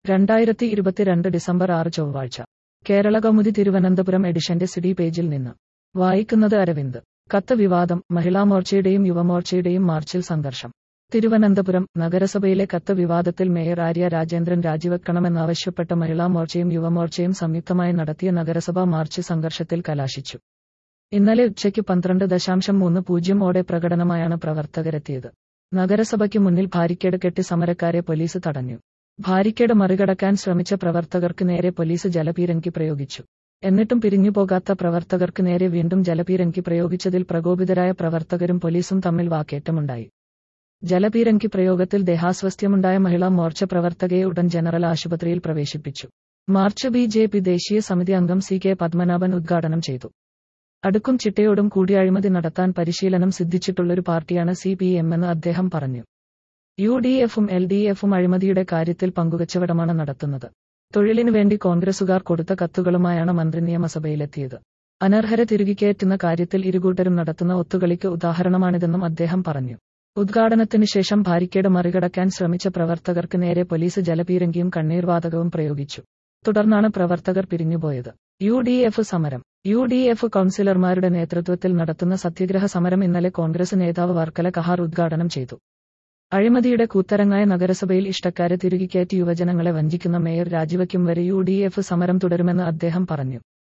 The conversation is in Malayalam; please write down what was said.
രണ്ടായിരത്തി ഇരുപത്തിരണ്ട് ഡിസംബർ ആറ് ചൊവ്വാഴ്ച കേരള കൗമുദി തിരുവനന്തപുരം എഡിഷന്റെ സിഡി പേജിൽ നിന്ന് വായിക്കുന്നത് അരവിന്ദ് കത്ത് വിവാദം മഹിളാ മോർച്ചയുടെയും യുവമോർച്ചയുടെയും മാർച്ചിൽ സംഘർഷം തിരുവനന്തപുരം നഗരസഭയിലെ കത്ത് വിവാദത്തിൽ മേയർ ആര്യ രാജേന്ദ്രൻ രാജിവെക്കണമെന്നാവശ്യപ്പെട്ട മഹിളാ മോർച്ചയും യുവമോർച്ചയും സംയുക്തമായി നടത്തിയ നഗരസഭാ മാർച്ച് സംഘർഷത്തിൽ കലാശിച്ചു ഇന്നലെ ഉച്ചയ്ക്ക് പന്ത്രണ്ട് ദശാംശം മൂന്ന് പൂജ്യം ഓടെ പ്രകടനമായാണ് പ്രവർത്തകരെത്തിയത് നഗരസഭയ്ക്ക് മുന്നിൽ ബാരിക്കേഡ് കെട്ടി സമരക്കാരെ പോലീസ് തടഞ്ഞു ബാരിക്കേഡ് മറികടക്കാൻ ശ്രമിച്ച പ്രവർത്തകർക്ക് നേരെ പോലീസ് ജലപീരങ്കി പ്രയോഗിച്ചു എന്നിട്ടും പിരിഞ്ഞുപോകാത്ത പ്രവർത്തകർക്ക് നേരെ വീണ്ടും ജലപീരങ്കി പ്രയോഗിച്ചതിൽ പ്രകോപിതരായ പ്രവർത്തകരും പോലീസും തമ്മിൽ വാക്കേറ്റമുണ്ടായി ജലപീരങ്കി പ്രയോഗത്തിൽ ദേഹാസ്വസ്ഥ്യമുണ്ടായ മഹിളാ മോർച്ച പ്രവർത്തകയെ ഉടൻ ജനറൽ ആശുപത്രിയിൽ പ്രവേശിപ്പിച്ചു മാർച്ച് ബി ജെ പി ദേശീയ സമിതി അംഗം സി കെ പത്മനാഭൻ ഉദ്ഘാടനം ചെയ്തു അടുക്കും ചിട്ടയോടും കൂടി അഴിമതി നടത്താൻ പരിശീലനം സിദ്ധിച്ചിട്ടുള്ളൊരു പാർട്ടിയാണ് സി പി എം എന്ന് അദ്ദേഹം പറഞ്ഞു യു ഡി എഫും എൽ ഡി എഫും അഴിമതിയുടെ കാര്യത്തിൽ പങ്കുകച്ചവടമാണ് നടത്തുന്നത് തൊഴിലിനു വേണ്ടി കോൺഗ്രസുകാർ കൊടുത്ത കത്തുകളുമായാണ് മന്ത്രി നിയമസഭയിലെത്തിയത് അനർഹരെ തിരുകിക്കയറ്റുന്ന കാര്യത്തിൽ ഇരുകൂട്ടരും നടത്തുന്ന ഒത്തുകളിക്ക് ഉദാഹരണമാണിതെന്നും അദ്ദേഹം പറഞ്ഞു ഉദ്ഘാടനത്തിന് ശേഷം ബാരിക്കേഡ് മറികടക്കാൻ ശ്രമിച്ച പ്രവർത്തകർക്ക് നേരെ പോലീസ് ജലപീരങ്കിയും കണ്ണീർവാതകവും പ്രയോഗിച്ചു തുടർന്നാണ് പ്രവർത്തകർ പിരിഞ്ഞുപോയത് യു ഡി എഫ് സമരം യു ഡി എഫ് കൌൺസിലർമാരുടെ നേതൃത്വത്തിൽ നടത്തുന്ന സത്യഗ്രഹ സമരം ഇന്നലെ കോൺഗ്രസ് നേതാവ് വർക്കല കഹാർ ഉദ്ഘാടനം ചെയ്തു അഴിമതിയുടെ കൂത്തരങ്ങായ നഗരസഭയിൽ ഇഷ്ടക്കാരെ തിരുകിക്കയറ്റി യുവജനങ്ങളെ വഞ്ചിക്കുന്ന മേയർ രാജിവയ്ക്കും വരെ യു ഡി എഫ് സമരം തുടരുമെന്ന് അദ്ദേഹം പറഞ്ഞു